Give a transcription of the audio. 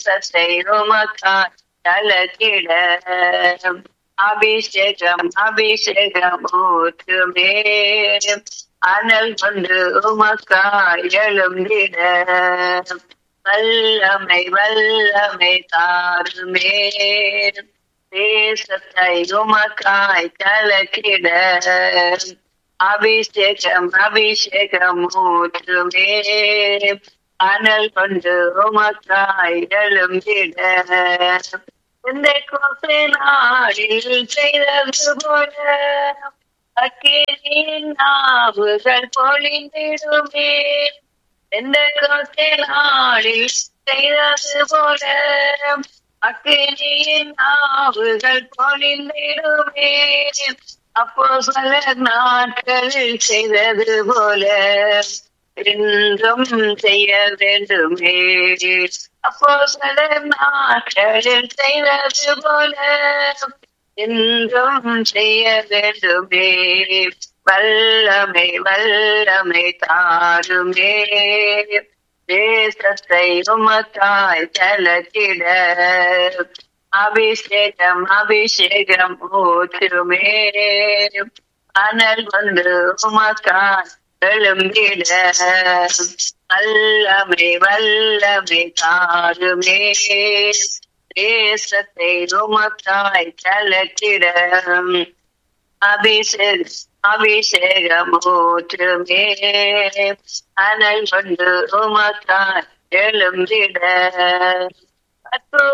தேசத்தை உமக்காய் கலக்கிட அபிஷேகம் அபிஷேகம் ஊற்றுமே அனல் கொண்டு உமக்காய் எழுந்திட வல்லமை வல்லமை தாருமே தேசத்தை உமக்காய் கலக்கிட அபிஷேகம் அபிஷேகம் ஊற்றுமே அனல் கொண்டு உமக்காய் எழுந்திட இந்த கோசை நாடில் செய்தது போல அக்கினியின் நாவுகள் பொழிந்திடுமே எந்த கோசை நாடில் செய்தது போல அக்கினியின் நாவுகள் பொழிந்திடுமே அப்போ சில நாட்களில் செய்தது போல இன்றும் செய்ய வேண்டுமே அப்போ சில நாட்களில் செய்தது போல இன்றும் செய்ய வேண்டுமே வல்லமை வல்லமை தாருமே தேசத்தை உமக்காய் தலத்திட அபிஷேகம் அபிஷேகம் ஊற்றுமே அனல் வந்து உமக்காய் எழும்பிட வல்லமை வல்லமை தாருமே தேசத்தை உமக்காய் தலத்திட அபிஷேக் அபிஷேகம் ஊற்றுமே அனல் கொண்டு உமக்காய் எழும்பிட